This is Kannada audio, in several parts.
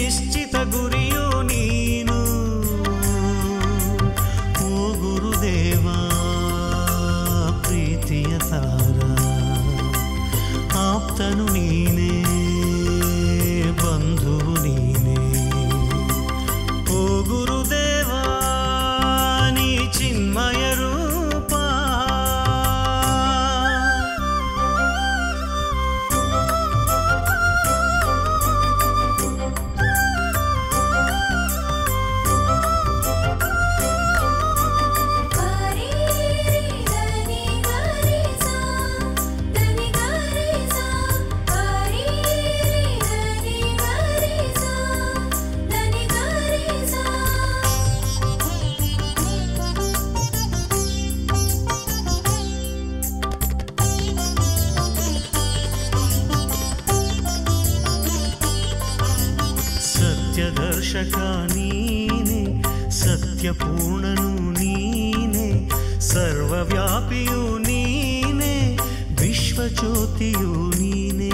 ನಿಶ್ಚಿತ ಗುರಿಯು ನೀನು ಓ ಗುರುದೇವ ಪ್ರೀತಿಯ ಸಾರ ಆಪ್ತನು ನೀನೇ ಬಂಧುವು ನೀನೇ ಓ ಗುರುದೇವ ನೀ ಚಿನ್ಮಯ ರೂಪ ಗಾರಿ ಧನಿ ಗಾರಿ ಸಾ ಧನಿ ಗಾರಿ ಸಾ ಗಾರಿ ಧನಿ ಗಾರಿ ಸಾ ಧನಿ ಗಾರಿ ಸಾ ಸತ್ಯದರ್ಶಕ ನೀನೆ ಸತ್ಯಪೂರ್ಣನು ನೀನೆ ಸರ್ವವ್ಯಾಪಿಯು ನೀನೆ ವಿಶ್ವಜ್ಯೋತಿಯು ನೀನೆ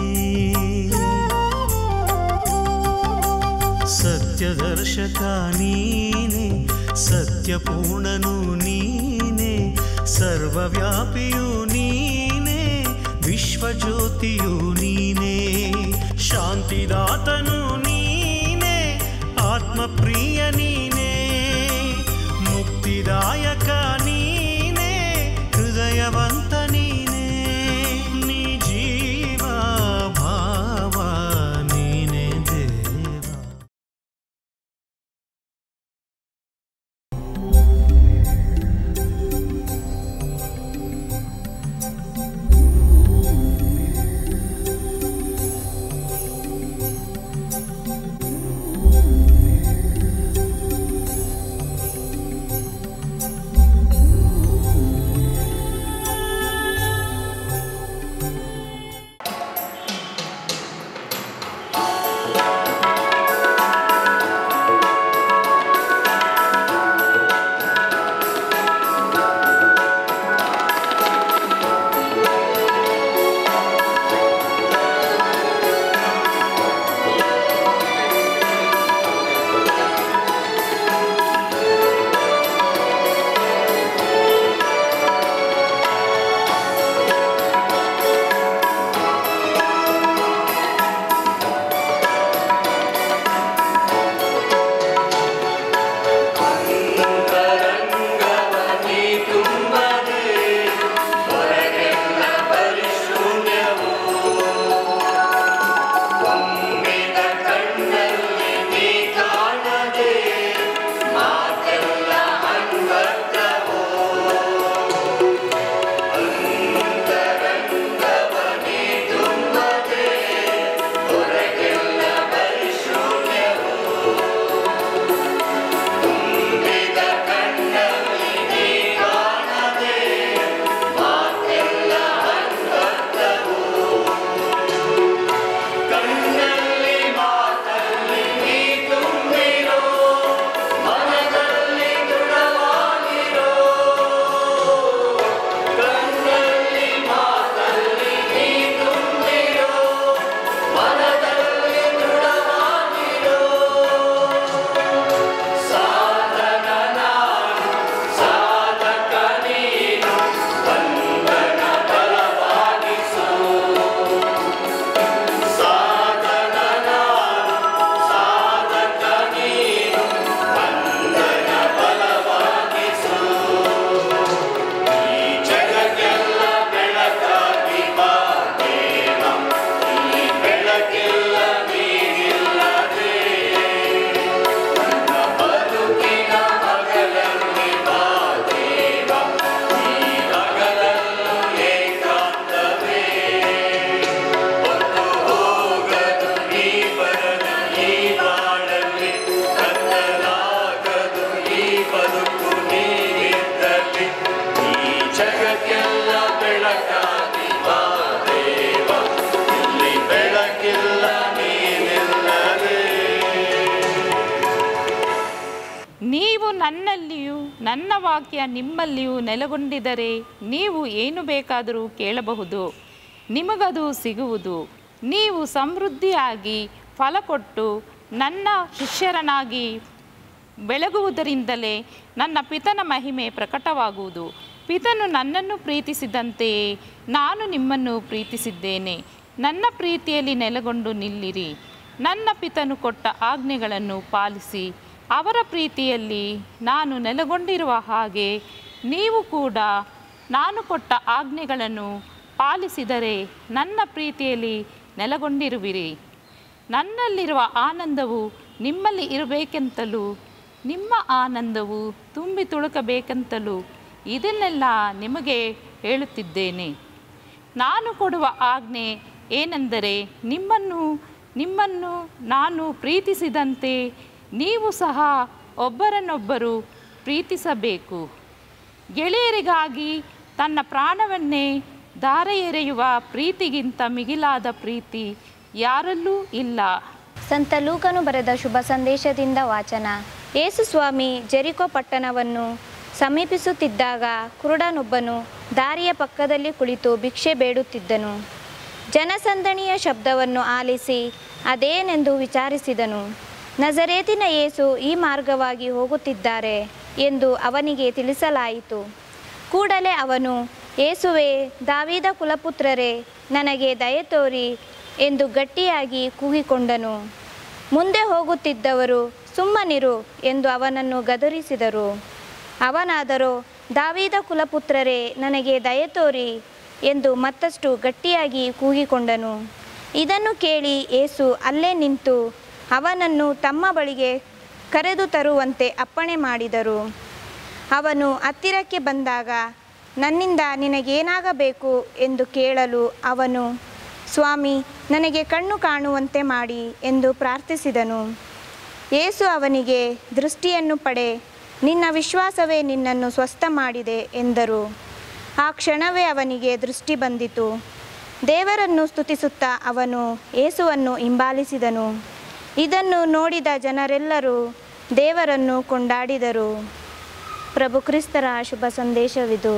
ಸತ್ಯದರ್ಶಕ ನೀನೆ ಸತ್ಯಪೂರ್ಣನು ನೀನೆ ಸರ್ವವ್ಯಾಪಿಯು ನೀನೆ ವಿಶ್ವಜ್ಯೋತಿಯು ನೀನೆ ಶಾಂತಿದಾತನು ನೀನೆ ಆತ್ಮಪ್ರಿಯ ನೀನೆ ಮುಕ್ತಿದಾಯಕ ನೀನೆ ಹೃದಯವಂತ ನೀನೆ ನೀ ಜೀವ ಭಾವ ನೀನೆ ದೇವ ನನ್ನಲ್ಲಿಯೂ ನನ್ನ ವಾಕ್ಯ ನಿಮ್ಮಲ್ಲಿಯೂ ನೆಲೆಗೊಂಡಿದ್ದರೆ ನೀವು ಏನು ಬೇಕಾದರೂ ಕೇಳಬಹುದು ನಿಮಗದು ಸಿಗುವುದು ನೀವು ಸಮೃದ್ಧಿಯಾಗಿ ಫಲ ಕೊಟ್ಟು ನನ್ನ ಶಿಷ್ಯರನಾಗಿ ಬೆಳಗುವುದರಿಂದಲೇ ನನ್ನ ಪಿತನ ಮಹಿಮೆ ಪ್ರಕಟವಾಗುವುದು ಪಿತನು ನನ್ನನ್ನು ಪ್ರೀತಿಸಿದಂತೆಯೇ ನಾನು ನಿಮ್ಮನ್ನು ಪ್ರೀತಿಸಿದ್ದೇನೆ ನನ್ನ ಪ್ರೀತಿಯಲ್ಲಿ ನೆಲೆಗೊಂಡು ನಿಲ್ಲಿರಿ ನನ್ನ ಪಿತನು ಕೊಟ್ಟ ಆಜ್ಞೆಗಳನ್ನು ಪಾಲಿಸಿ ಅವರ ಪ್ರೀತಿಯಲ್ಲಿ ನಾನು ನೆಲೆಗೊಂಡಿರುವ ಹಾಗೆ ನೀವು ಕೂಡ ನಾನು ಕೊಟ್ಟ ಆಜ್ಞೆಗಳನ್ನು ಪಾಲಿಸಿದರೆ ನನ್ನ ಪ್ರೀತಿಯಲ್ಲಿ ನೆಲೆಗೊಂಡಿರುವಿರಿ ನನ್ನಲ್ಲಿರುವ ಆನಂದವು ನಿಮ್ಮಲ್ಲಿ ಇರಬೇಕೆಂತಲೂ ನಿಮ್ಮ ಆನಂದವು ತುಂಬಿ ತುಳುಕಬೇಕೆಂತಲೂ ಇದನ್ನೆಲ್ಲ ನಿಮಗೆ ಹೇಳುತ್ತಿದ್ದೇನೆ ನಾನು ಕೊಡುವ ಆಜ್ಞೆ ಏನೆಂದರೆ ನಿಮ್ಮನ್ನು ನಿಮ್ಮನ್ನು ನಾನು ಪ್ರೀತಿಸಿದಂತೆ ನೀವು ಸಹ ಒಬ್ಬರನ್ನೊಬ್ಬರು ಪ್ರೀತಿಸಬೇಕು ಗೆಳೆಯರಿಗಾಗಿ ತನ್ನ ಪ್ರಾಣವನ್ನೇ ದಾರೆ ಎರೆಯುವ ಪ್ರೀತಿಗಿಂತ ಮಿಗಿಲಾದ ಪ್ರೀತಿ ಯಾರಲ್ಲೂ ಇಲ್ಲ ಸಂತ ಲೂಕನು ಬರೆದ ಶುಭ ಸಂದೇಶದಿಂದ ವಾಚನ ಯೇಸು ಸ್ವಾಮಿ ಜೆರಿಕೋ ಪಟ್ಟಣವನ್ನು ಸಮೀಪಿಸುತ್ತಿದ್ದಾಗ ಕುರುಡನೊಬ್ಬನು ದಾರಿಯ ಪಕ್ಕದಲ್ಲಿ ಕುಳಿತು ಭಿಕ್ಷೆ ಬೇಡುತ್ತಿದ್ದನು ಜನಸಂದಣಿಯ ಶಬ್ದವನ್ನು ಆಲಿಸಿ ಅದೇನೆಂದು ವಿಚಾರಿಸಿದನು ನಜರೇತಿನ ಯೇಸು ಈ ಮಾರ್ಗವಾಗಿ ಹೋಗುತ್ತಿದ್ದಾರೆ ಎಂದು ಅವನಿಗೆ ತಿಳಿಸಲಾಯಿತು ಕೂಡಲೇ ಅವನು ಯೇಸುವೆ ದಾವೀದ ಕುಲಪುತ್ರರೇ ನನಗೆ ದಯೆ ತೋರಿ ಎಂದು ಗಟ್ಟಿಯಾಗಿ ಕೂಗಿಕೊಂಡನು ಮುಂದೆ ಹೋಗುತ್ತಿದ್ದವರು ಸುಮ್ಮನಿರು ಎಂದು ಅವನನ್ನು ಗದರಿಸಿದರು ಅವನಾದರೂ ದಾವೀದ ಕುಲಪುತ್ರರೇ ನನಗೆ ದಯೆ ತೋರಿ ಎಂದು ಮತ್ತಷ್ಟು ಗಟ್ಟಿಯಾಗಿ ಕೂಗಿಕೊಂಡನು ಇದನ್ನು ಕೇಳಿ ಏಸು ಅಲ್ಲೇ ನಿಂತು ಅವನನ್ನು ತಮ್ಮ ಬಳಿಗೆ ಕರೆದು ತರುವಂತೆ ಅಪ್ಪಣೆ ಮಾಡಿದರು ಅವನು ಹತ್ತಿರಕ್ಕೆ ಬಂದಾಗ ನನ್ನಿಂದ ನಿನಗೇನಾಗಬೇಕು ಎಂದು ಕೇಳಲು ಅವನು ಸ್ವಾಮಿ ನನಗೆ ಕಣ್ಣು ಕಾಣುವಂತೆ ಮಾಡಿ ಎಂದು ಪ್ರಾರ್ಥಿಸಿದನು ಯೇಸು ಅವನಿಗೆ ದೃಷ್ಟಿಯನ್ನು ಪಡೆ ನಿನ್ನ ವಿಶ್ವಾಸವೇ ನಿನ್ನನ್ನು ಸ್ವಸ್ಥ ಮಾಡಿದೆ ಎಂದರು ಆ ಕ್ಷಣವೇ ಅವನಿಗೆ ದೃಷ್ಟಿ ಬಂದಿತು ದೇವರನ್ನು ಸ್ತುತಿಸುತ್ತಾ ಅವನು ಯೇಸುವನ್ನು ಹಿಂಬಾಲಿಸಿದನು ಇದನ್ನು ನೋಡಿದ ಜನರೆಲ್ಲರೂ ದೇವರನ್ನು ಕೊಂಡಾಡಿದರು ಪ್ರಭು ಕ್ರಿಸ್ತರ ಶುಭ ಸಂದೇಶವಿದು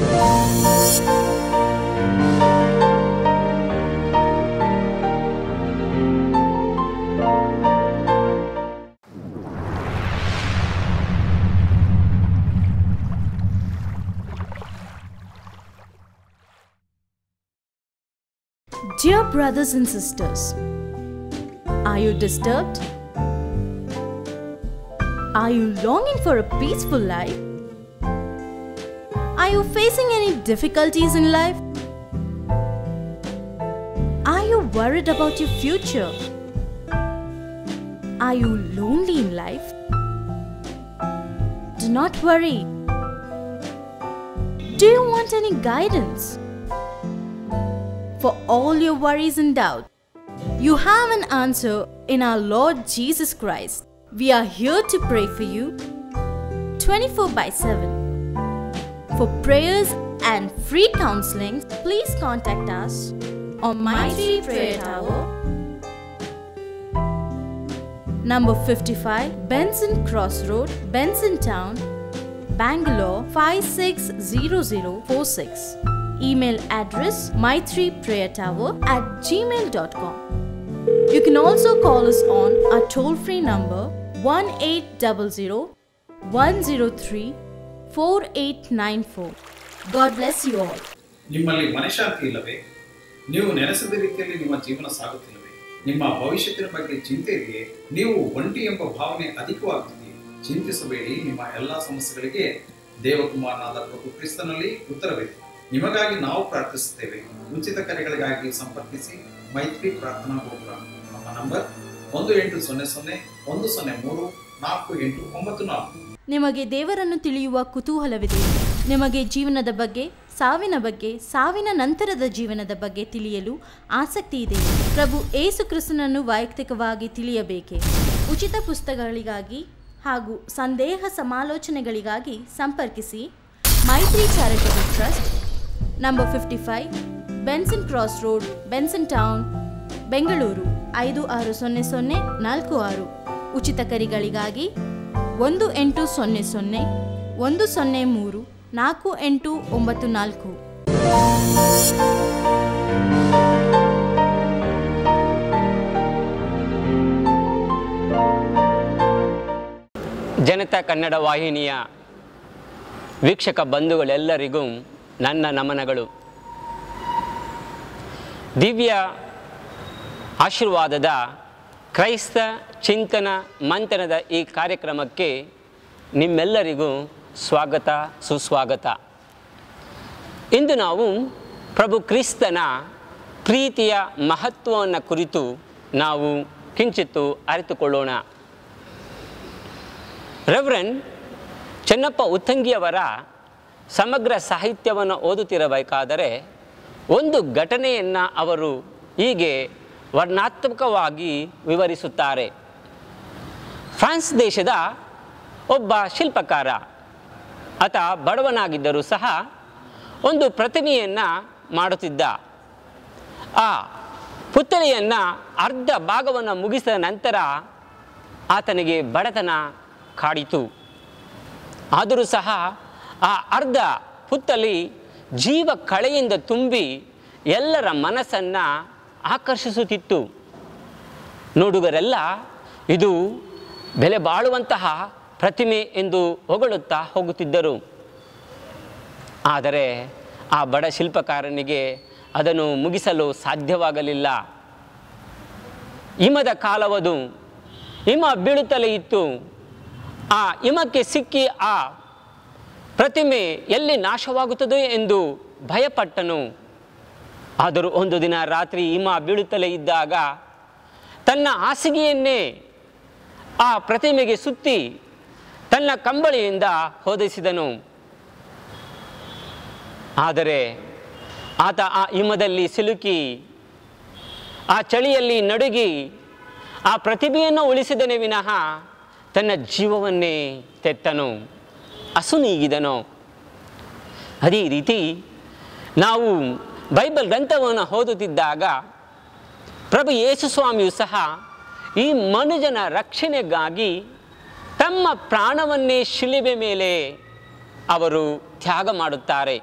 Dear brothers and sisters, are you disturbed? Are you longing for a peaceful life? Are you facing any difficulties in life? Are you worried about your future? Are you lonely in life? Do not worry. Do you want any guidance? for all your worries and doubt. You have an answer in our Lord Jesus Christ. We are here to pray for you 24 by 7. For prayers and free counseling, please contact us on My Tree Prayer Tower, number 55, Benson Cross Road, Benson Town, Bangalore 560046. Email address my3prayertower at gmail.com. You can also call us on our toll free number 1800 103 4894. God bless you all. ನಿಮ್ಮಲ್ಲಿ ಮನಃಶಾಂತಿ ಇಲ್ಲವೇ ನೀವು ನೆನೆಸಿದ ರೀತಿಯಲ್ಲಿ ನಿಮ್ಮ ಜೀವನ ಸಾಗುತ್ತಿಲ್ಲವೇ ನಿಮ್ಮ ಭವಿಷ್ಯತ್ತಿನ ಬಗ್ಗೆ ಚಿಂತೆ ಇದೆಯೇ ನೀವು ಒಂಟಿ ಎಂಬ ಭಾವನೆ ಅಧಿಕವಾಗುತ್ತಿದೆಯೇ ಚಿಂತಿಸಬೇಡಿ ನಿಮ್ಮ ಎಲ್ಲಾ ಸಮಸ್ಯೆಗಳಿಗೆ ದೇವಕುಮಾರನಾದ ಪ್ರಭು ಕ್ರಿಸ್ತನಲ್ಲಿ ಉತ್ತರವಿದೆ ನಿಮಗಾಗಿ ನಾವು ಪ್ರಾರ್ಥಿಸುತ್ತೇವೆ ಉಚಿತ ಕರೆಗಳಿಗಾಗಿ ಸಂಪರ್ಕಿಸಿ ಮೈತ್ರಿ ಪ್ರಾರ್ಥನಾ ಗೋಪುರ ನಮ್ಮ ನಂಬರ್ ಒಂದು ಎಂಟು ಸೊನ್ನೆ ಸೊನ್ನೆ ಒಂದು ಸೊನ್ನೆ ಮೂರು ನಾಲ್ಕು ಎಂಟು ಒಂಬತ್ತು ನಾಲ್ಕು ನಿಮಗೆ ದೇವರನ್ನು ತಿಳಿಯುವ ಕುತೂಹಲವಿದೆ ನಿಮಗೆ ಜೀವನದ ಬಗ್ಗೆ ಸಾವಿನ ಬಗ್ಗೆ ಸಾವಿನ ನಂತರದ ಜೀವನದ ಬಗ್ಗೆ ತಿಳಿಯಲು ಆಸಕ್ತಿ ಇದೆ ಪ್ರಭು ಏಸು ಕ್ರಿಸ್ತನನ್ನು ವೈಯಕ್ತಿಕವಾಗಿ ತಿಳಿಯಬೇಕೆ ಉಚಿತ ಪುಸ್ತಕಗಳಿಗಾಗಿ ಹಾಗೂ ಸಂದೇಹ ಸಮಾಲೋಚನೆಗಳಿಗಾಗಿ ಸಂಪರ್ಕಿಸಿ Maitri charitable trust number fifty five Benson cross road Benson town Bengaluru ಐದು ಆರು ಸೊನ್ನೆ ಸೊನ್ನೆ ನಾಲ್ಕು ಆರು ಉಚಿತ ಕರಿಗಳಿಗಾಗಿ ಒಂದು ಎಂಟು ಸೊನ್ನೆ ಸೊನ್ನೆ ಒಂದು ಸೊನ್ನೆ ಮೂರು ನಾಲ್ಕು ಎಂಟು ಒಂಬತ್ತು ನಾಲ್ಕು ಸತ್ಯ ಕನ್ನಡ ವಾಹಿನಿಯ ವೀಕ್ಷಕ ಬಂಧುಗಳೆಲ್ಲರಿಗೂ ನನ್ನ ನಮನಗಳು ದಿವ್ಯ ಆಶೀರ್ವಾದದ ಕ್ರೈಸ್ತ ಚಿಂತನ ಮಂಥನದ ಈ ಕಾರ್ಯಕ್ರಮಕ್ಕೆ ನಿಮ್ಮೆಲ್ಲರಿಗೂ ಸ್ವಾಗತ ಸುಸ್ವಾಗತ ಇಂದು ನಾವು ಪ್ರಭು ಕ್ರಿಸ್ತನ ಪ್ರೀತಿಯ ಮಹತ್ವವನ್ನು ಕುರಿತು ನಾವು ಕಿಂಚಿತ್ತು ಅರಿತುಕೊಳ್ಳೋಣ ರೆವ್ರೆಂಡ್ ಚೆನ್ನಪ್ಪ ಉತ್ತಂಗಿಯವರ ಸಮಗ್ರ ಸಾಹಿತ್ಯವನ್ನು ಓದುತ್ತಿರಬೇಕಾದರೆ ಒಂದು ಘಟನೆಯನ್ನು ಅವರು ಹೀಗೆ ವರ್ಣಾತ್ಮಕವಾಗಿ ವಿವರಿಸುತ್ತಾರೆ ಫ್ರಾನ್ಸ್ ದೇಶದ ಒಬ್ಬ ಶಿಲ್ಪಕಾರ ಆತ ಬಡವನಾಗಿದ್ದರೂ ಸಹ ಒಂದು ಪ್ರತಿಮೆಯನ್ನು ಮಾಡುತ್ತಿದ್ದ ಆ ಪುತ್ಥಳಿಯನ್ನು ಅರ್ಧ ಭಾಗವನ್ನು ಮುಗಿಸಿದ ನಂತರ ಆತನಿಗೆ ಬಡತನ ಕಾಡಿತು ಆದರೂ ಸಹ ಆ ಅರ್ಧ ಪುತ್ತಲಿ ಜೀವ ಕಳೆಯಿಂದ ತುಂಬಿ ಎಲ್ಲರ ಮನಸ್ಸನ್ನು ಆಕರ್ಷಿಸುತ್ತಿತ್ತು ನೋಡುಗರೆಲ್ಲ ಇದು ಬೆಲೆ ಬಾಳುವಂತಹ ಪ್ರತಿಮೆ ಎಂದು ಹೊಗಳುತ್ತಾ ಹೋಗುತ್ತಿದ್ದರು ಆದರೆ ಆ ಬಡ ಶಿಲ್ಪಕಾರನಿಗೆ ಅದನ್ನು ಮುಗಿಸಲು ಸಾಧ್ಯವಾಗಲಿಲ್ಲ ಹಿಮದ ಕಾಲವದು ಹಿಮ ಬೀಳುತ್ತಲೇ ಇತ್ತು ಆ ಹಿಮಕ್ಕೆ ಸಿಕ್ಕಿ ಆ ಪ್ರತಿಮೆ ಎಲ್ಲಿ ನಾಶವಾಗುತ್ತದೋ ಎಂದು ಭಯಪಟ್ಟನು ಆದರೂ ಒಂದು ದಿನ ರಾತ್ರಿ ಹಿಮ ಬೀಳುತ್ತಲೇ ಇದ್ದಾಗ ತನ್ನ ಹಾಸಿಗೆಯನ್ನೇ ಆ ಪ್ರತಿಮೆಗೆ ಸುತ್ತಿ ತನ್ನ ಕಂಬಳಿಯಿಂದ ಹೊದಿಸಿದನು ಆದರೆ ಆತ ಆ ಹಿಮದಲ್ಲಿ ಸಿಲುಕಿ ಆ ಚಳಿಯಲ್ಲಿ ನಡುಗಿ ಆ ಪ್ರತಿಭೆಯನ್ನು ಉಳಿಸಿದನೇ ವಿನಃ ತನ್ನ ಜೀವವನ್ನೇ ತೆತ್ತನು ಅಸುನೀಗಿದನು ಅದೇ ರೀತಿ ನಾವು ಬೈಬಲ್ ಗ್ರಂಥವನ್ನು ಓದುತ್ತಿದ್ದಾಗ ಪ್ರಭು ಯೇಸು ಸ್ವಾಮಿಯು ಸಹ ಈ ಮನುಜನ ರಕ್ಷಣೆಗಾಗಿ ತಮ್ಮ ಪ್ರಾಣವನ್ನೇ ಶಿಲುಬೆ ಮೇಲೆ ಅವರು ತ್ಯಾಗ ಮಾಡುತ್ತಾರೆ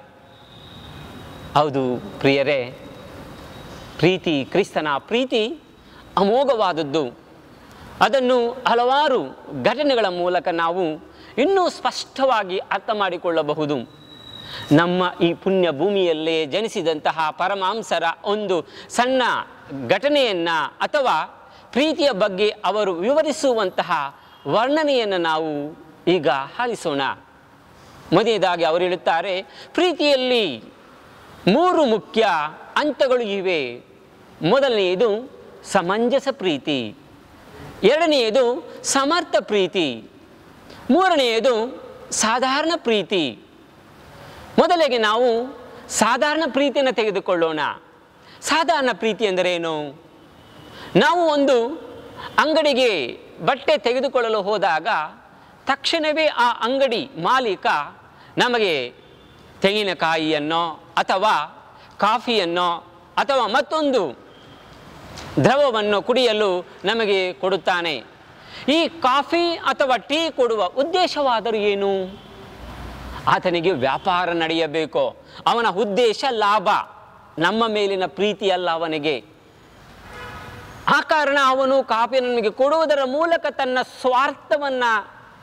ಹೌದು ಪ್ರಿಯರೇ ಪ್ರೀತಿ ಕ್ರಿಸ್ತನ ಪ್ರೀತಿ ಅಮೋಘವಾದದ್ದು ಅದನ್ನು ಹಲವಾರು ಘಟನೆಗಳ ಮೂಲಕ ನಾವು ಇನ್ನೂ ಸ್ಪಷ್ಟವಾಗಿ ಅರ್ಥ ಮಾಡಿಕೊಳ್ಳಬಹುದು ನಮ್ಮ ಈ ಪುಣ್ಯ ಭೂಮಿಯಲ್ಲೇ ಜನಿಸಿದಂತಹ ಪರಮಾಂಸರ ಒಂದು ಸಣ್ಣ ಘಟನೆಯನ್ನು ಅಥವಾ ಪ್ರೀತಿಯ ಬಗ್ಗೆ ಅವರು ವಿವರಿಸುವಂತಹ ವರ್ಣನೆಯನ್ನು ನಾವು ಈಗ ಆಲಿಸೋಣ ಮೊದಲನೇದಾಗಿ ಅವರು ಹೇಳುತ್ತಾರೆ ಪ್ರೀತಿಯಲ್ಲಿ ಮೂರು ಮುಖ್ಯ ಹಂತಗಳು ಇವೆ ಮೊದಲನೆಯದು ಸಮಂಜಸ ಪ್ರೀತಿ ಎರಡನೆಯದು ಸಮರ್ಥ ಪ್ರೀತಿ ಮೂರನೆಯದು ಸಾಧಾರಣ ಪ್ರೀತಿ ಮೊದಲಿಗೆ ನಾವು ಸಾಧಾರಣ ಪ್ರೀತಿಯನ್ನು ತೆಗೆದುಕೊಳ್ಳೋಣ ಸಾಧಾರಣ ಪ್ರೀತಿ ಎಂದರೇನು ನಾವು ಒಂದು ಅಂಗಡಿಗೆ ಬಟ್ಟೆ ತೆಗೆದುಕೊಳ್ಳಲು ಹೋದಾಗ ತಕ್ಷಣವೇ ಆ ಅಂಗಡಿ ಮಾಲೀಕ ನಮಗೆ ತೆಂಗಿನಕಾಯಿಯನ್ನೋ ಅಥವಾ ಕಾಫಿಯನ್ನೋ ಅಥವಾ ಮತ್ತೊಂದು ದ್ರವವನ್ನು ಕುಡಿಯಲು ನಮಗೆ ಕೊಡುತ್ತಾನೆ ಈ ಕಾಫಿ ಅಥವಾ ಟೀ ಕೊಡುವ ಉದ್ದೇಶವಾದರೂ ಏನು ಆತನಿಗೆ ವ್ಯಾಪಾರ ನಡೆಯಬೇಕು ಅವನ ಉದ್ದೇಶ ಲಾಭ ನಮ್ಮ ಮೇಲಿನ ಪ್ರೀತಿ ಅಲ್ಲ ಅವನಿಗೆ ಆ ಕಾರಣ ಅವನು ಕಾಫಿಯನ್ನು ನಮಗೆ ಕೊಡುವುದರ ಮೂಲಕ ತನ್ನ ಸ್ವಾರ್ಥವನ್ನು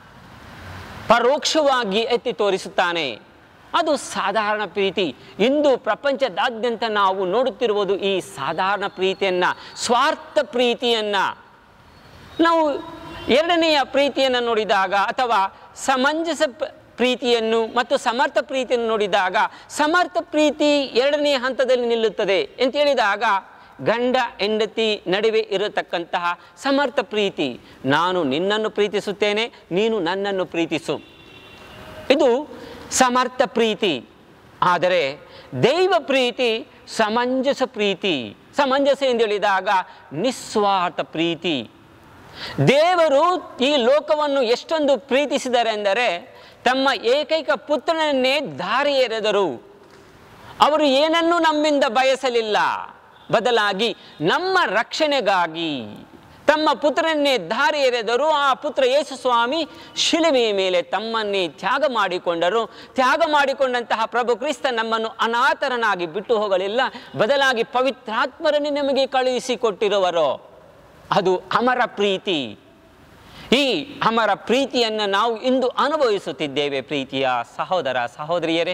ಪರೋಕ್ಷವಾಗಿ ಎತ್ತಿ ತೋರಿಸುತ್ತಾನೆ ಅದು ಸಾಧಾರಣ ಪ್ರೀತಿ ಇಂದು ಪ್ರಪಂಚದಾದ್ಯಂತ ನಾವು ನೋಡುತ್ತಿರುವುದು ಈ ಸಾಧಾರಣ ಪ್ರೀತಿಯನ್ನು ಸ್ವಾರ್ಥ ಪ್ರೀತಿಯನ್ನು ನಾವು ಎರಡನೆಯ ಪ್ರೀತಿಯನ್ನು ನೋಡಿದಾಗ ಅಥವಾ ಸಮಂಜಸ ಪ- ಪ್ರೀತಿಯನ್ನು ಮತ್ತು ಸಮರ್ಥ ಪ್ರೀತಿಯನ್ನು ನೋಡಿದಾಗ ಸಮರ್ಥ ಪ್ರೀತಿ ಎರಡನೆಯ ಹಂತದಲ್ಲಿ ನಿಲ್ಲುತ್ತದೆ ಅಂತ ಹೇಳಿದಾಗ ಗಂಡ ಹೆಂಡತಿ ನಡುವೆ ಇರತಕ್ಕಂತಹ ಸಮರ್ಥ ಪ್ರೀತಿ ನಾನು ನಿನ್ನನ್ನು ಪ್ರೀತಿಸುತ್ತೇನೆ ನೀನು ನನ್ನನ್ನು ಪ್ರೀತಿಸು ಇದು ಸಮರ್ಥ ಪ್ರೀತಿ ಆದರೆ ದೈವ ಪ್ರೀತಿ ಸಮಂಜಸ ಪ್ರೀತಿ ಸಮಂಜಸ ಎಂದು ಹೇಳಿದಾಗ ನಿಸ್ವಾರ್ಥ ಪ್ರೀತಿ ದೇವರು ಈ ಲೋಕವನ್ನು ಎಷ್ಟೊಂದು ಪ್ರೀತಿಸಿದ್ದಾರೆ ಎಂದರೆ ತಮ್ಮ ಏಕೈಕ ಪುತ್ರನನ್ನೇ ದಾರಿ ಎರೆದರು ಅವರು ಏನನ್ನೂ ನಮ್ಮಿಂದ ಬಯಸಲಿಲ್ಲ ಬದಲಾಗಿ ನಮ್ಮ ರಕ್ಷಣೆಗಾಗಿ ತಮ್ಮ ಪುತ್ರನನ್ನೇ ದಾರಿ ಎರೆದರು ಆ ಪುತ್ರ ಯೇಸು ಸ್ವಾಮಿ ಶಿಲುಬೆಯ ಮೇಲೆ ತಮ್ಮನ್ನೇ ತ್ಯಾಗ ಮಾಡಿಕೊಂಡರು ತ್ಯಾಗ ಮಾಡಿಕೊಂಡಂತಹ ಪ್ರಭು ಕ್ರಿಸ್ತ ನಮ್ಮನ್ನು ಅನಾಥರನಾಗಿ ಬಿಟ್ಟು ಹೋಗಲಿಲ್ಲ ಬದಲಾಗಿ ಪವಿತ್ರಾತ್ಮರನ್ನೇ ನಮಗೆ ಕಳುಹಿಸಿಕೊಟ್ಟಿರುವರು ಅದು ಅಮರ ಪ್ರೀತಿ ಈ ಅಮರ ಪ್ರೀತಿಯನ್ನು ನಾವು ಇಂದು ಅನುಭವಿಸುತ್ತಿದ್ದೇವೆ ಪ್ರೀತಿಯ ಸಹೋದರ ಸಹೋದರಿಯರೇ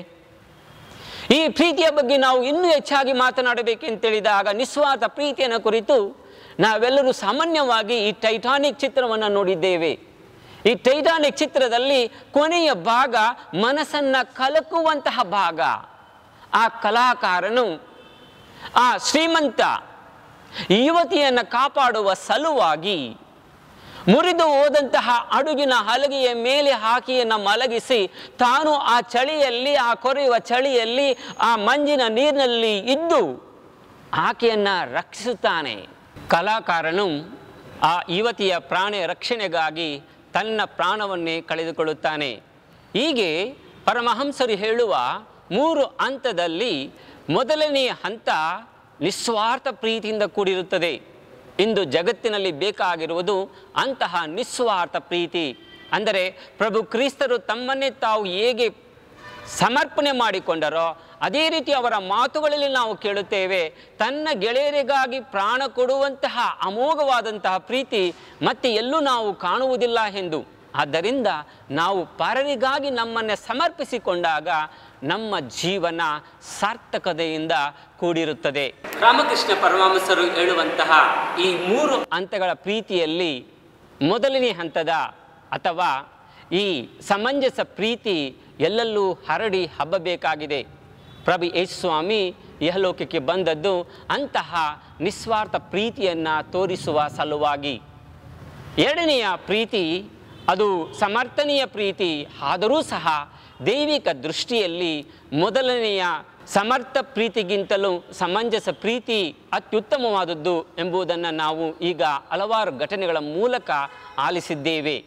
ಈ ಪ್ರೀತಿಯ ಬಗ್ಗೆ ನಾವು ಇನ್ನೂ ಹೆಚ್ಚಾಗಿ ಮಾತನಾಡಬೇಕೆಂತೇಳಿದಾಗ ನಿಸ್ವಾರ್ಥ ಪ್ರೀತಿಯನ್ನು ಕುರಿತು ನಾವೆಲ್ಲರೂ ಸಾಮಾನ್ಯವಾಗಿ ಈ ಟೈಟಾನಿಕ್ ಚಿತ್ರವನ್ನು ನೋಡಿದ್ದೇವೆ ಈ ಟೈಟಾನಿಕ್ ಚಿತ್ರದಲ್ಲಿ ಕೊನೆಯ ಭಾಗ ಮನಸ್ಸನ್ನು ಕಲಕುವಂತಹ ಭಾಗ ಆ ಕಲಾಕಾರನು ಆ ಶ್ರೀಮಂತ ಯುವತಿಯನ್ನು ಕಾಪಾಡುವ ಸಲುವಾಗಿ ಮುರಿದು ಹೋದಂತಹ ಅಡುಗಿನ ಹಲಗೆಯ ಮೇಲೆ ಹಾಕಿಯನ್ನು ಮಲಗಿಸಿ ತಾನು ಆ ಚಳಿಯಲ್ಲಿ ಆ ಕೊರೆಯುವ ಚಳಿಯಲ್ಲಿ ಆ ಮಂಜಿನ ನೀರಿನಲ್ಲಿ ಇದ್ದು ಆಕೆಯನ್ನು ರಕ್ಷಿಸುತ್ತಾನೆ ಕಲಾಕಾರನು ಆ ಯುವತಿಯ ಪ್ರಾಣ ರಕ್ಷಣೆಗಾಗಿ ತನ್ನ ಪ್ರಾಣವನ್ನೇ ಕಳೆದುಕೊಳ್ಳುತ್ತಾನೆ ಹೀಗೆ ಪರಮಹಂಸರು ಹೇಳುವ ಮೂರು ಹಂತದಲ್ಲಿ ಮೊದಲನೆಯ ಹಂತ ನಿಸ್ವಾರ್ಥ ಪ್ರೀತಿಯಿಂದ ಕೂಡಿರುತ್ತದೆ ಇಂದು ಜಗತ್ತಿನಲ್ಲಿ ಬೇಕಾಗಿರುವುದು ಅಂತಹ ನಿಸ್ವಾರ್ಥ ಪ್ರೀತಿ ಅಂದರೆ ಪ್ರಭು ಕ್ರಿಸ್ತರು ತಮ್ಮನ್ನೇ ತಾವು ಹೇಗೆ ಸಮರ್ಪಣೆ ಮಾಡಿಕೊಂಡರೋ ಅದೇ ರೀತಿ ಅವರ ಮಾತುಗಳಲ್ಲಿ ನಾವು ಕೇಳುತ್ತೇವೆ ತನ್ನ ಗೆಳೆಯರಿಗಾಗಿ ಪ್ರಾಣ ಕೊಡುವಂತಹ ಅಮೋಘವಾದಂತಹ ಪ್ರೀತಿ ಮತ್ತೆ ಎಲ್ಲೂ ನಾವು ಕಾಣುವುದಿಲ್ಲ ಎಂದು ಆದ್ದರಿಂದ ನಾವು ಪರರಿಗಾಗಿ ನಮ್ಮನ್ನು ಸಮರ್ಪಿಸಿಕೊಂಡಾಗ ನಮ್ಮ ಜೀವನ ಸಾರ್ಥಕತೆಯಿಂದ ಕೂಡಿರುತ್ತದೆ ರಾಮಕೃಷ್ಣ ಪರಮಹಂಸರು ಹೇಳುವಂತಹ ಈ ಮೂರು ಹಂತಗಳ ಪ್ರೀತಿಯಲ್ಲಿ ಮೊದಲನೇ ಹಂತದ ಅಥವಾ ಈ ಸಮಂಜಸ ಪ್ರೀತಿ ಎಲ್ಲೆಲ್ಲೂ ಹರಡಿ ಹಬ್ಬಬೇಕಾಗಿದೆ ಪ್ರಭು ಯೇಸು ಸ್ವಾಮಿ ಇಹಲೋಕಕ್ಕೆ ಬಂದದ್ದು ಅಂತಹ ನಿಸ್ವಾರ್ಥ ಪ್ರೀತಿಯನ್ನು ತೋರಿಸುವ ಸಲುವಾಗಿ ಎರಡನೆಯ ಪ್ರೀತಿ ಅದು ಸಮರ್ಥನೀಯ ಪ್ರೀತಿ ಆದರೂ ಸಹ ದೈವಿಕ ದೃಷ್ಟಿಯಲ್ಲಿ ಮೊದಲನೆಯ ಸಮರ್ಥ ಪ್ರೀತಿಗಿಂತಲೂ ಸಮಂಜಸ ಪ್ರೀತಿ ಅತ್ಯುತ್ತಮವಾದದ್ದು ಎಂಬುದನ್ನು ನಾವು ಈಗ ಹಲವಾರು ಘಟನೆಗಳ ಮೂಲಕ ಆಲಿಸಿದ್ದೇವೆ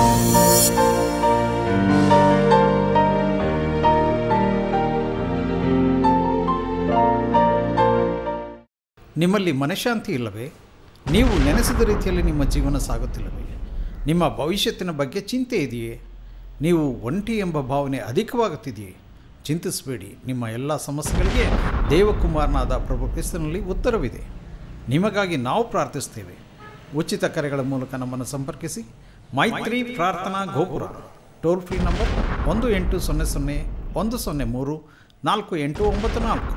ನಿಮ್ಮಲ್ಲಿ ಮನಃಶಾಂತಿ ಇಲ್ಲವೇ ನೀವು ನೆನೆಸಿದ ರೀತಿಯಲ್ಲಿ ನಿಮ್ಮ ಜೀವನ ಸಾಗುತ್ತಿಲ್ಲವೇ ನಿಮ್ಮ ಭವಿಷ್ಯತ್ತಿನ ಬಗ್ಗೆ ಚಿಂತೆ ಇದೆಯೇ ನೀವು ಒಂಟಿ ಎಂಬ ಭಾವನೆ ಅಧಿಕವಾಗುತ್ತಿದೆಯೇ ಚಿಂತಿಸಬೇಡಿ ನಿಮ್ಮ ಎಲ್ಲ ಸಮಸ್ಯೆಗಳಿಗೆ ದೇವಕುಮಾರನಾದ ಪ್ರಭು ಕ್ರಿಸ್ತನಲ್ಲಿ ಉತ್ತರವಿದೆ ನಿಮಗಾಗಿ ನಾವು ಪ್ರಾರ್ಥಿಸ್ತೇವೆ ಉಚಿತ ಕರೆಗಳ ಮೂಲಕ ನಮ್ಮನ್ನು ಸಂಪರ್ಕಿಸಿ ಮೈತ್ರಿ ಪ್ರಾರ್ಥನಾ ಗೋಪುರ ಟೋಲ್ ಫ್ರೀ ನಂಬರ್ ಒಂದು ಎಂಟು ಸೊನ್ನೆ ಸೊನ್ನೆ ಒಂದು ಸೊನ್ನೆ ಮೂರು ನಾಲ್ಕು ಎಂಟು ಒಂಬತ್ತು ನಾಲ್ಕು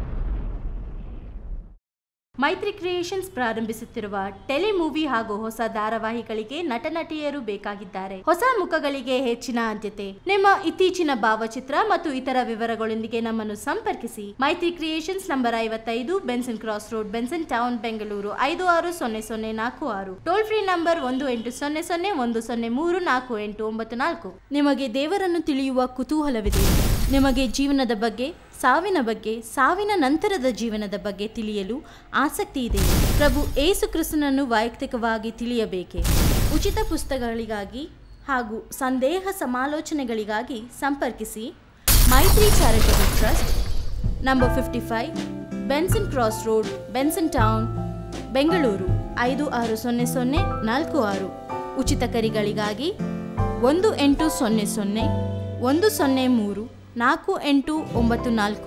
ಮೈತ್ರಿ ಕ್ರಿಯೇಷನ್ಸ್ ಪ್ರಾರಂಭಿಸುತ್ತಿರುವ ಟೆಲಿ ಮೂವಿ ಹಾಗೂ ಹೊಸ ಧಾರಾವಾಹಿಗಳಿಗೆ ನಟ ನಟಿಯರು ಬೇಕಾಗಿದ್ದಾರೆ ಹೊಸ ಮುಖಗಳಿಗೆ ಹೆಚ್ಚಿನ ಆದ್ಯತೆ ನಿಮ್ಮ ಇತ್ತೀಚಿನ ಭಾವಚಿತ್ರ ಮತ್ತು ಇತರ ವಿವರಗಳೊಂದಿಗೆ ನಮ್ಮನ್ನು ಸಂಪರ್ಕಿಸಿ ಮೈತ್ರಿ ಕ್ರಿಯೇಷನ್ಸ್ ನಂಬರ್ ಐವತ್ತೈದು Benson cross road Benson town Bengaluru ಐದು ಆರು ಸೊನ್ನೆ ಸೊನ್ನೆ ನಾಲ್ಕು ಆರು ಟೋಲ್ ಫ್ರೀ ನಂಬರ್ ಒಂದು ಎಂಟು ಸೊನ್ನೆ ಸೊನ್ನೆ ಒಂದು ಸೊನ್ನೆ ಮೂರು ನಾಲ್ಕು ಎಂಟು ಒಂಬತ್ತು ನಾಲ್ಕು ನಿಮಗೆ ದೇವರನ್ನು ತಿಳಿಯುವ ಕುತೂಹಲವಿದೆ ನಿಮಗೆ ಜೀವನದ ಬಗ್ಗೆ ಸಾವಿನ ಬಗ್ಗೆ ಸಾವಿನ ನಂತರದ ಜೀವನದ ಬಗ್ಗೆ ತಿಳಿಯಲು ಆಸಕ್ತಿ ಇದೆ ಪ್ರಭು ಏಸು ಕ್ರಿಸ್ತನನ್ನು ವೈಯಕ್ತಿಕವಾಗಿ ತಿಳಿಯಬೇಕೆ ಉಚಿತ ಪುಸ್ತಕಗಳಿಗಾಗಿ ಹಾಗೂ ಸಂದೇಹ ಸಮಾಲೋಚನೆಗಳಿಗಾಗಿ ಸಂಪರ್ಕಿಸಿ Maitri charitable trust number fifty five Benson cross road Benson town Bengaluru ಐದು ಆರು ಸೊನ್ನೆ ಸೊನ್ನೆ ನಾಲ್ಕು ಆರು ಉಚಿತ ಕರಿಗಳಿಗಾಗಿ ಒಂದು ಎಂಟು ಸೊನ್ನೆ ಸೊನ್ನೆ ಒಂದು ಸೊನ್ನೆ ಮೂರು ನಾಲ್ಕು ಎಂಟು ಒಂಬತ್ತು ನಾಲ್ಕು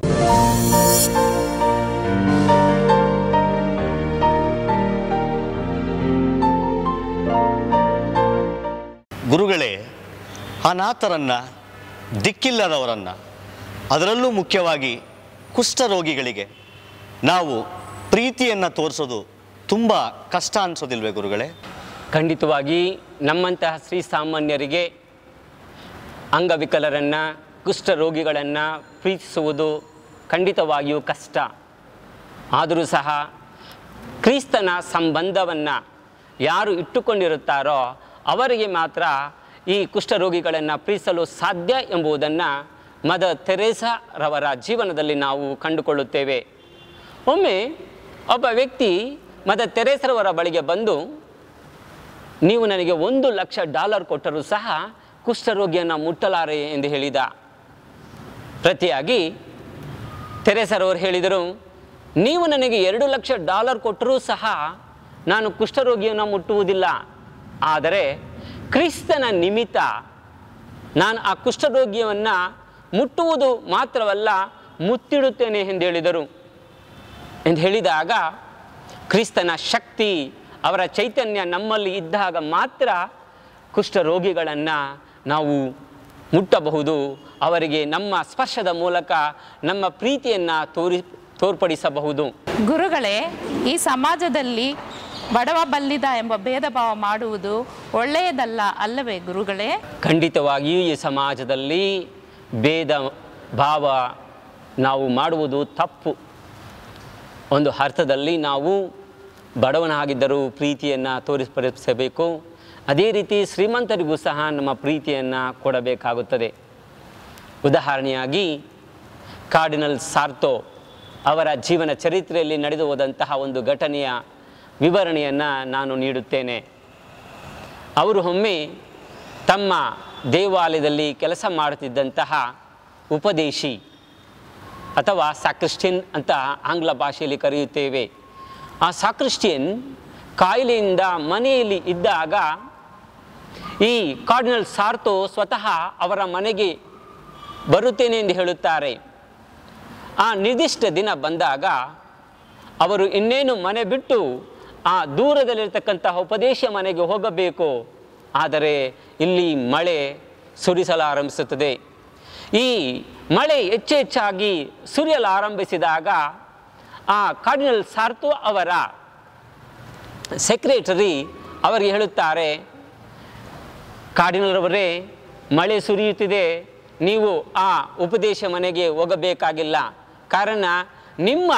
ಗುರುಗಳೇ ಅನಾಥರನ್ನು ದಿಕ್ಕಿಲ್ಲದವರನ್ನು ಅದರಲ್ಲೂ ಮುಖ್ಯವಾಗಿ ಕುಷ್ಠರೋಗಿಗಳಿಗೆ ನಾವು ಪ್ರೀತಿಯನ್ನು ತೋರಿಸೋದು ತುಂಬ ಕಷ್ಟ ಅನಿಸೋದಿಲ್ವೇ ಗುರುಗಳೇ ಖಂಡಿತವಾಗಿ ನಮ್ಮಂತಹ ಶ್ರೀ ಸಾಮಾನ್ಯರಿಗೆ ಅಂಗವಿಕಲರನ್ನು ಕುಷ್ಠರೋಗಿಗಳನ್ನು ಪ್ರೀತಿಸುವುದು ಖಂಡಿತವಾಗಿಯೂ ಕಷ್ಟ ಆದರೂ ಸಹ ಕ್ರಿಸ್ತನ ಸಂಬಂಧವನ್ನು ಯಾರು ಇಟ್ಟುಕೊಂಡಿರುತ್ತಾರೋ ಅವರಿಗೆ ಮಾತ್ರ ಈ ಕುಷ್ಠರೋಗಿಗಳನ್ನು ಪ್ರೀತಿಸಲು ಸಾಧ್ಯ ಎಂಬುದನ್ನು ಮದರ್ ತೆರೇಸಾರವರ ಜೀವನದಲ್ಲಿ ನಾವು ಕಂಡುಕೊಳ್ಳುತ್ತೇವೆ ಒಮ್ಮೆ ಒಬ್ಬ ವ್ಯಕ್ತಿ ಮದರ್ ತೆರೇಸರವರ ಬಳಿಗೆ ಬಂದು ನೀವು ನನಗೆ ಒಂದು ಲಕ್ಷ ಡಾಲರ್ ಕೊಟ್ಟರೂ ಸಹ ಕುಷ್ಠರೋಗಿಯನ್ನು ಮುಟ್ಟಲಾರೆ ಎಂದು ಹೇಳಿದ ಪ್ರತಿಯಾಗಿ ತೆರೆಸರವರು ಹೇಳಿದರು ನೀವು ನನಗೆ ಎರಡು ಲಕ್ಷ ಡಾಲರ್ ಕೊಟ್ಟರೂ ಸಹ ನಾನು ಕುಷ್ಠರೋಗಿಯನ್ನು ಮುಟ್ಟುವುದಿಲ್ಲ ಆದರೆ ಕ್ರಿಸ್ತನ ನಿಮಿತ್ತ ನಾನು ಆ ಕುಷ್ಠರೋಗಿಯನ್ನು ಮುಟ್ಟುವುದು ಮಾತ್ರವಲ್ಲ ಮುತ್ತಿಡುತ್ತೇನೆ ಎಂದು ಹೇಳಿದರು ಎಂದು ಹೇಳಿದಾಗ ಕ್ರಿಸ್ತನ ಶಕ್ತಿ ಅವರ ಚೈತನ್ಯ ನಮ್ಮಲ್ಲಿ ಇದ್ದಾಗ ಮಾತ್ರ ಕುಷ್ಠರೋಗಿಗಳನ್ನು ನಾವು ಮುಟ್ಟಬಹುದು ಅವರಿಗೆ ನಮ್ಮ ಸ್ಪರ್ಶದ ಮೂಲಕ ನಮ್ಮ ಪ್ರೀತಿಯನ್ನು ತೋರಿ ತೋರ್ಪಡಿಸಬಹುದು ಗುರುಗಳೇ ಈ ಸಮಾಜದಲ್ಲಿ ಬಡವ ಬಲ್ಲಿದ ಎಂಬ ಭೇದ ಭಾವ ಮಾಡುವುದು ಒಳ್ಳೆಯದಲ್ಲ ಅಲ್ಲವೇ ಗುರುಗಳೇ ಖಂಡಿತವಾಗಿಯೂ ಈ ಸಮಾಜದಲ್ಲಿ ಭೇದ ಭಾವ ನಾವು ಮಾಡುವುದು ತಪ್ಪು ಒಂದು ಅರ್ಥದಲ್ಲಿ ನಾವು ಬಡವನಾಗಿದ್ದರೂ ಪ್ರೀತಿಯನ್ನು ತೋರಿಸಬೇಕು ಅದೇ ರೀತಿ ಶ್ರೀಮಂತರಿಗೂ ಸಹ ನಮ್ಮ ಪ್ರೀತಿಯನ್ನು ಕೊಡಬೇಕಾಗುತ್ತದೆ ಉದಾಹರಣೆಯಾಗಿ ಕಾರ್ಡಿನಲ್ ಸಾರ್ತೋ ಅವರ ಜೀವನ ಚರಿತ್ರೆಯಲ್ಲಿ ನಡೆದು ಹೋದಂತಹ ಒಂದು ಘಟನೆಯ ವಿವರಣೆಯನ್ನು ನಾನು ನೀಡುತ್ತೇನೆ ಅವರು ಒಮ್ಮೆ ತಮ್ಮ ದೇವಾಲಯದಲ್ಲಿ ಕೆಲಸ ಮಾಡುತ್ತಿದ್ದಂತಹ ಉಪದೇಶಿ ಅಥವಾ ಸಾಕ್ರಿಸ್ಟಿಯನ್ ಅಂತ ಆಂಗ್ಲ ಭಾಷೆಯಲ್ಲಿ ಕರೆಯುತ್ತೇವೆ ಆ ಸಾಕ್ರಿಸ್ಟಿಯನ್ ಕಾಯಿಲೆಯಿಂದ ಮನೆಯಲ್ಲಿ ಇದ್ದಾಗ ಈ ಕಾರ್ಡಿನಲ್ ಸಾರ್ತೋ ಸ್ವತಃ ಅವರ ಮನೆಗೆ ಬರುತ್ತೇನೆ ಎಂದು ಹೇಳುತ್ತಾರೆ ಆ ನಿರ್ದಿಷ್ಟ ದಿನ ಬಂದಾಗ ಅವರು ಇನ್ನೇನು ಮನೆ ಬಿಟ್ಟು ಆ ದೂರದಲ್ಲಿರ್ತಕ್ಕಂತಹ ಉಪದೇಶ ಮನೆಗೆ ಹೋಗಬೇಕು ಆದರೆ ಇಲ್ಲಿ ಮಳೆ ಸುರಿಸಲಾರಂಭಿಸುತ್ತದೆ ಈ ಮಳೆ ಹೆಚ್ಚು ಹೆಚ್ಚಾಗಿ ಸುರಿಯಲು ಆರಂಭಿಸಿದಾಗ ಆ ಕಾರ್ಡಿನಲ್ ಸಾರ್ತೋ ಅವರ ಸೆಕ್ರೆಟರಿ ಅವರಿಗೆ ಹೇಳುತ್ತಾರೆ ಕಾರ್ಡಿನಲ್ರವರೇ ಮಳೆ ಸುರಿಯುತ್ತಿದೆ ನೀವು ಆ ಉಪದೇಶ ಮನೆಗೆ ಹೋಗಬೇಕಾಗಿಲ್ಲ ಕಾರಣ ನಿಮ್ಮ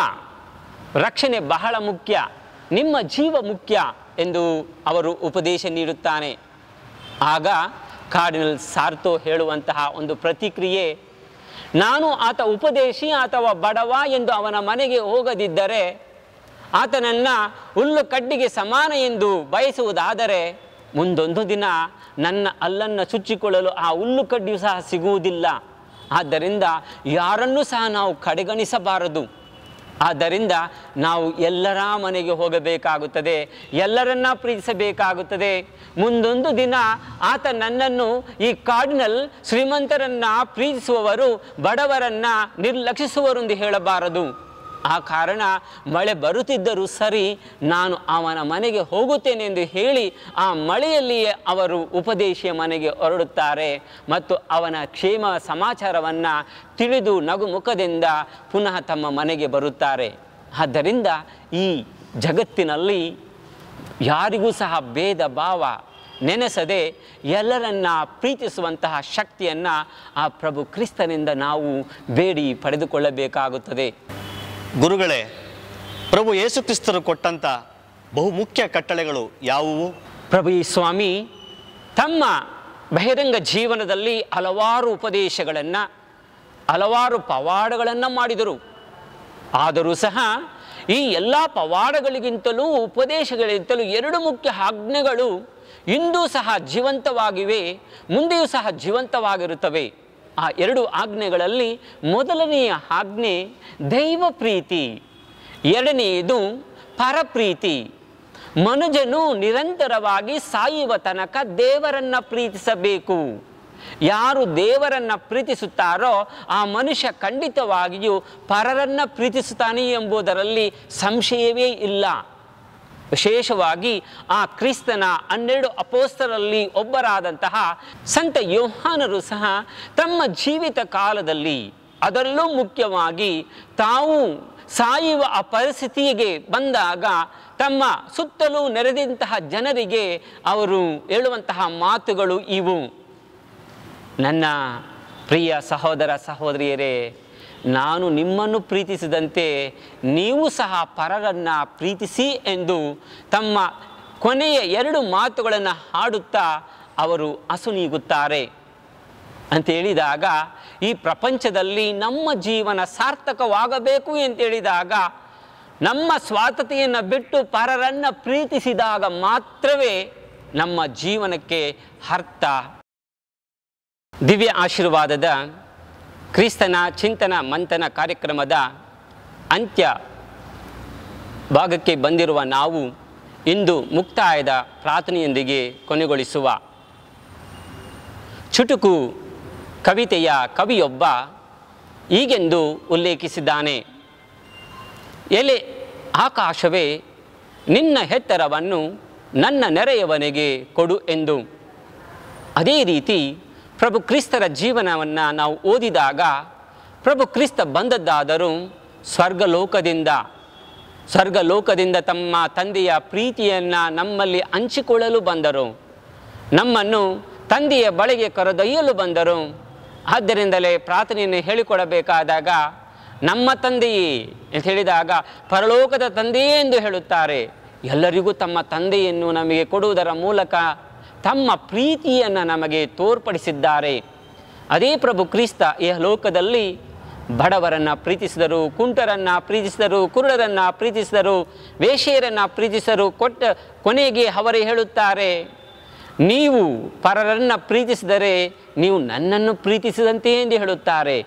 ರಕ್ಷಣೆ ಬಹಳ ಮುಖ್ಯ ನಿಮ್ಮ ಜೀವ ಮುಖ್ಯ ಎಂದು ಅವರು ಉಪದೇಶ ನೀಡುತ್ತಾನೆ ಆಗ ಕಾರ್ಡಿನಲ್ ಸಾರ್ತೋ ಹೇಳುವಂತಹ ಒಂದು ಪ್ರತಿಕ್ರಿಯೆ ನಾನು ಆತ ಉಪದೇಶಿ ಅಥವಾ ಬಡವ ಎಂದು ಅವನ ಮನೆಗೆ ಹೋಗದಿದ್ದರೆ ಆತನನ್ನು ಹುಲ್ಲು ಕಡ್ಡಿಗೆ ಸಮಾನ ಎಂದು ಬಯಸುವುದಾದರೆ ಮುಂದೊಂದು ದಿನ ನನ್ನ ಅಲ್ಲನ್ನು ಚುಚ್ಚಿಕೊಳ್ಳಲು ಆ ಹುಲ್ಲು ಕಡ್ಡಿಯು ಸಹ ಸಿಗುವುದಿಲ್ಲ ಆದ್ದರಿಂದ ಯಾರನ್ನೂ ಸಹ ನಾವು ಕಡೆಗಣಿಸಬಾರದು ಆದ್ದರಿಂದ ನಾವು ಎಲ್ಲರ ಮನೆಗೆ ಹೋಗಬೇಕಾಗುತ್ತದೆ ಎಲ್ಲರನ್ನ ಪ್ರೀತಿಸಬೇಕಾಗುತ್ತದೆ ಮುಂದೊಂದು ದಿನ ಆತ ನನ್ನನ್ನು ಈ ಕಾಡಿನಲ್ಲಿ ಶ್ರೀಮಂತರನ್ನ ಪ್ರೀತಿಸುವವರು ಬಡವರನ್ನ ನಿರ್ಲಕ್ಷಿಸುವರು ಎಂದು ಹೇಳಬಾರದು ಆ ಕಾರಣ ಮಳೆ ಬರುತ್ತಿದ್ದರೂ ಸರಿ ನಾನು ಅವನ ಮನೆಗೆ ಹೋಗುತ್ತೇನೆ ಎಂದು ಹೇಳಿ ಆ ಮಳೆಯಲ್ಲಿಯೇ ಅವರು ಉಪದೇಶಿಯ ಮನೆಗೆ ಹೊರಡುತ್ತಾರೆ ಮತ್ತು ಅವನ ಕ್ಷೇಮ ಸಮಾಚಾರವನ್ನು ತಿಳಿದು ನಗುಮುಖದಿಂದ ಪುನಃ ತಮ್ಮ ಮನೆಗೆ ಬರುತ್ತಾರೆ ಆದ್ದರಿಂದ ಈ ಜಗತ್ತಿನಲ್ಲಿ ಯಾರಿಗೂ ಸಹ ಭೇದ ಭಾವ ನೆನೆಸದೆ ಎಲ್ಲರನ್ನ ಪ್ರೀತಿಸುವಂತಹ ಶಕ್ತಿಯನ್ನು ಆ ಪ್ರಭು ಕ್ರಿಸ್ತನಿಂದ ನಾವು ಬೇಡಿ ಪಡೆದುಕೊಳ್ಳಬೇಕಾಗುತ್ತದೆ ಗುರುಗಳೇ ಪ್ರಭು ಯೇಸುಕ್ರಿಸ್ತರು ಕೊಟ್ಟಂಥ ಬಹುಮುಖ್ಯ ಕಟ್ಟಳೆಗಳು ಯಾವುವು ಪ್ರಭು ಈ ಸ್ವಾಮಿ ತಮ್ಮ ಬಹಿರಂಗ ಜೀವನದಲ್ಲಿ ಹಲವಾರು ಉಪದೇಶಗಳನ್ನು ಹಲವಾರು ಪವಾಡಗಳನ್ನು ಮಾಡಿದರು ಆದರೂ ಸಹ ಈ ಎಲ್ಲ ಪವಾಡಗಳಿಗಿಂತಲೂ ಉಪದೇಶಗಳಿಗಿಂತಲೂ ಎರಡು ಮುಖ್ಯ ಆಜ್ಞೆಗಳು ಇಂದೂ ಸಹ ಜೀವಂತವಾಗಿವೆ ಮುಂದೆಯೂ ಸಹ ಜೀವಂತವಾಗಿರುತ್ತವೆ ಆ ಎರಡು ಆಜ್ಞೆಗಳಲ್ಲಿ ಮೊದಲನೆಯ ಆಜ್ಞೆ ದೈವ ಪ್ರೀತಿ ಎರಡನೆಯದು ಪರಪ್ರೀತಿ ಮನುಜನು ನಿರಂತರವಾಗಿ ಸಾಯುವ ತನಕ ದೇವರನ್ನ ಪ್ರೀತಿಸಬೇಕು ಯಾರು ದೇವರನ್ನ ಪ್ರೀತಿಸುತ್ತಾರೋ ಆ ಮನುಷ್ಯ ಖಂಡಿತವಾಗಿಯೂ ಪರರನ್ನ ಪ್ರೀತಿಸುತ್ತಾನೆ ಎಂಬುದರಲ್ಲಿ ಸಂಶಯವೇ ಇಲ್ಲ ವಿಶೇಷವಾಗಿ ಆ ಕ್ರಿಸ್ತನ ಹನ್ನೆರಡು ಅಪೋಸ್ತರಲ್ಲಿ ಒಬ್ಬರಾದಂತಹ ಸಂತ ಯೋಹಾನರು ಸಹ ತಮ್ಮ ಜೀವಿತ ಕಾಲದಲ್ಲಿ ಅದರಲ್ಲೂ ಮುಖ್ಯವಾಗಿ ತಾವು ಸಾಯುವ ಆ ಪರಿಸ್ಥಿತಿಗೆ ಬಂದಾಗ ತಮ್ಮ ಸುತ್ತಲೂ ನೆರೆದಂತಹ ಜನರಿಗೆ ಅವರು ಹೇಳುವಂತಹ ಮಾತುಗಳು ಇವು ನನ್ನ ಪ್ರಿಯ ಸಹೋದರ ಸಹೋದರಿಯರೇ ನಾನು ನಿಮ್ಮನ್ನು ಪ್ರೀತಿಸಿದಂತೆ ನೀವು ಸಹ ಪರರನ್ನು ಪ್ರೀತಿಸಿ ಎಂದು ತಮ್ಮ ಕೊನೆಯ ಎರಡು ಮಾತುಗಳನ್ನು ಹಾಡುತ್ತಾ ಅವರು ಅಸುನೀಗುತ್ತಾರೆ ಅಂತ ಹೇಳಿದಾಗ ಈ ಪ್ರಪಂಚದಲ್ಲಿ ನಮ್ಮ ಜೀವನ ಸಾರ್ಥಕವಾಗಬೇಕು ಅಂತ ಹೇಳಿದಾಗ ನಮ್ಮ ಸ್ವಾತತೆಯನ್ನು ಬಿಟ್ಟು ಪರರನ್ನು ಪ್ರೀತಿಸಿದಾಗ ಮಾತ್ರವೇ ನಮ್ಮ ಜೀವನಕ್ಕೆ ಅರ್ಥ ದಿವ್ಯ ಆಶೀರ್ವಾದದ ಕ್ರಿಸ್ತನ ಚಿಂತನ ಮಂಥನ ಕಾರ್ಯಕ್ರಮದ ಅಂತ್ಯ ಭಾಗಕ್ಕೆ ಬಂದಿರುವ ನಾವು ಇಂದು ಮುಕ್ತಾಯದ ಪ್ರಾರ್ಥನೆಯೊಂದಿಗೆ ಕೊನೆಗೊಳಿಸುವ ಚುಟುಕು ಕವಿತೆಯ ಕವಿಯೊಬ್ಬ ಹೀಗೆಂದು ಉಲ್ಲೇಖಿಸಿದ್ದಾನೆ ಎಲೆ ಆಕಾಶವೇ ನಿನ್ನ ಹೆತ್ತರವನ್ನು ನನ್ನ ನೆರೆಯವನಿಗೆ ಕೊಡು ಎಂದು ಅದೇ ರೀತಿ ಪ್ರಭು ಕ್ರಿಸ್ತರ ಜೀವನವನ್ನು ನಾವು ಓದಿದಾಗ ಪ್ರಭು ಕ್ರಿಸ್ತ ಬಂದದ್ದಾದರೂ ಸ್ವರ್ಗಲೋಕದಿಂದ ಸ್ವರ್ಗಲೋಕದಿಂದ ತಮ್ಮ ತಂದೆಯ ಪ್ರೀತಿಯನ್ನು ನಮ್ಮಲ್ಲಿ ಹಂಚಿಕೊಳ್ಳಲು ಬಂದರು ನಮ್ಮನ್ನು ತಂದೆಯ ಬಳಿಗೆ ಕರೆದೊಯ್ಯಲು ಬಂದರು ಆದ್ದರಿಂದಲೇ ಪ್ರಾರ್ಥನೆಯನ್ನು ಹೇಳಿಕೊಡಬೇಕಾದಾಗ ನಮ್ಮ ತಂದೆಯೇ ಅಂತ ಹೇಳಿದಾಗ ಪರಲೋಕದ ತಂದೆಯೇ ಎಂದು ಹೇಳುತ್ತಾರೆ ಎಲ್ಲರಿಗೂ ತಮ್ಮ ತಂದೆಯನ್ನು ನಮಗೆ ಕೊಡುವುದರ ಮೂಲಕ ತಮ್ಮ ಪ್ರೀತಿಯನ್ನು ನಮಗೆ ತೋರ್ಪಡಿಸಿದ್ದಾರೆ ಅದೇ ಪ್ರಭು ಕ್ರಿಸ್ತ ಈ ಲೋಕದಲ್ಲಿ ಬಡವರನ್ನು ಪ್ರೀತಿಸಿದರು ಕುಂಟರನ್ನು ಪ್ರೀತಿಸಿದರು ಕುರುಡರನ್ನು ಪ್ರೀತಿಸಿದರು ವೇಶ್ಯೆಯರನ್ನು ಪ್ರೀತಿಸಿದರು ಕೊಟ್ಟ ಕೊನೆಗೆ ಅವರೇ ಹೇಳುತ್ತಾರೆ ನೀವು ಪರರನ್ನು ಪ್ರೀತಿಸಿದರೆ ನೀವು ನನ್ನನ್ನು ಪ್ರೀತಿಸಿದಂತೆ ಎಂದು ಹೇಳುತ್ತಾರೆ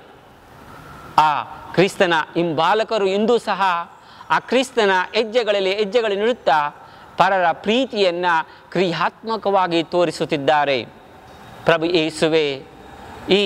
ಆ ಕ್ರಿಸ್ತನ ಹಿಂಬಾಲಕರು ಇಂದೂ ಸಹ ಆ ಕ್ರಿಸ್ತನ ಹೆಜ್ಜೆಗಳಲ್ಲಿ ಹೆಜ್ಜೆಗಳನ್ನಿಡುತ್ತಾ ಪರರ ಪ್ರೀತಿಯನ್ನು ಕ್ರಿಯಾತ್ಮಕವಾಗಿ ತೋರಿಸುತ್ತಿದ್ದಾರೆ ಪ್ರಭು ಯೇಸುವೆ ಈ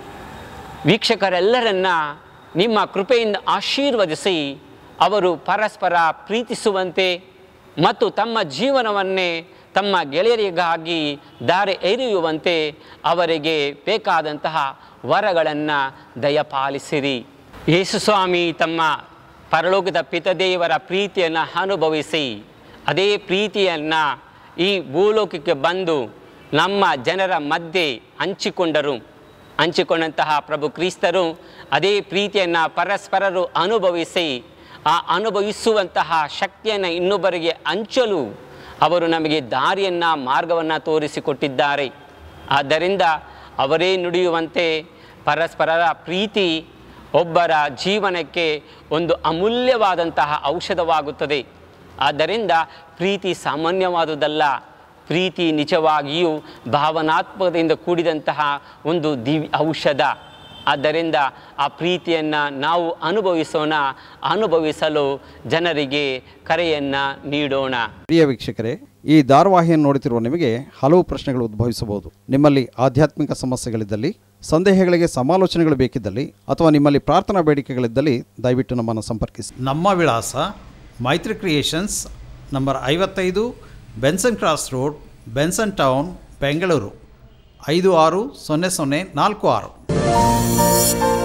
ವೀಕ್ಷಕರೆಲ್ಲರನ್ನ ನಿಮ್ಮ ಕೃಪೆಯಿಂದ ಆಶೀರ್ವದಿಸಿ ಅವರು ಪರಸ್ಪರ ಪ್ರೀತಿಸುವಂತೆ ಮತ್ತು ತಮ್ಮ ಜೀವನವನ್ನೇ ತಮ್ಮ ಗೆಳೆಯರಿಗಾಗಿ ದಾರಿ ಎರೆಯುವಂತೆ ಅವರಿಗೆ ಬೇಕಾದಂತಹ ವರಗಳನ್ನು ದಯಪಾಲಿಸಿರಿ ಯೇಸುಸ್ವಾಮಿ ತಮ್ಮ ಪರಲೋಕದ ಪಿತದೇವರ ಪ್ರೀತಿಯನ್ನು ಅನುಭವಿಸಿ ಅದೇ ಪ್ರೀತಿಯನ್ನು ಈ ಭೂಲೋಕಕ್ಕೆ ಬಂದು ನಮ್ಮ ಜನರ ಮಧ್ಯೆ ಹಂಚಿಕೊಂಡರು ಹಂಚಿಕೊಂಡಂತಹ ಪ್ರಭು ಕ್ರಿಸ್ತರು ಅದೇ ಪ್ರೀತಿಯನ್ನು ಪರಸ್ಪರರು ಅನುಭವಿಸಿ ಆ ಅನುಭವಿಸುವಂತಹ ಶಕ್ತಿಯನ್ನು ಇನ್ನೊಬ್ಬರಿಗೆ ಹಂಚಲು ಅವರು ನಮಗೆ ದಾರಿಯನ್ನು ಮಾರ್ಗವನ್ನು ತೋರಿಸಿಕೊಟ್ಟಿದ್ದಾರೆ ಆದ್ದರಿಂದ ಅವರೇ ನುಡಿಯುವಂತೆ ಪರಸ್ಪರರ ಪ್ರೀತಿ ಒಬ್ಬರ ಜೀವನಕ್ಕೆ ಒಂದು ಅಮೂಲ್ಯವಾದಂತಹ ಔಷಧವಾಗುತ್ತದೆ ಆದ್ದರಿಂದ ಪ್ರೀತಿ ಸಾಮಾನ್ಯವಾದುದಲ್ಲ ಪ್ರೀತಿ ನಿಜವಾಗಿಯೂ ಭಾವನಾತ್ಮಕತೆಯಿಂದ ಕೂಡಿದಂತಹ ಒಂದು ದಿವ್ಯ ಔಷಧ ಆದ್ದರಿಂದ ಆ ಪ್ರೀತಿಯನ್ನು ನಾವು ಅನುಭವಿಸೋಣ ಅನುಭವಿಸಲು ಜನರಿಗೆ ಕರೆಯನ್ನು ನೀಡೋಣ ಪ್ರಿಯ ವೀಕ್ಷಕರೇ ಈ ಧಾರಾವಾಹಿಯನ್ನು ನೋಡುತ್ತಿರುವ ನಿಮಗೆ ಹಲವು ಪ್ರಶ್ನೆಗಳು ಉದ್ಭವಿಸಬಹುದು ನಿಮ್ಮಲ್ಲಿ ಆಧ್ಯಾತ್ಮಿಕ ಸಮಸ್ಯೆಗಳಿದ್ದಲ್ಲಿ ಸಂದೇಹಗಳಿಗೆ ಸಮಾಲೋಚನೆಗಳು ಬೇಕಿದ್ದಲ್ಲಿ ಅಥವಾ ನಿಮ್ಮಲ್ಲಿ ಪ್ರಾರ್ಥನಾ ಬೇಡಿಕೆಗಳಿದ್ದಲ್ಲಿ ದಯವಿಟ್ಟು ನಮ್ಮನ್ನು ಸಂಪರ್ಕಿಸಿ ನಮ್ಮ ವಿಳಾಸ ಮೈತ್ರಿ ಕ್ರಿಯೇಷನ್ಸ್ ನಂಬರ್ ಐವತ್ತೈದು Benson cross road Benson town Bengaluru ಐದು ಆರು ಸೊನ್ನೆ ಸೊನ್ನೆ ನಾಲ್ಕು ಆರು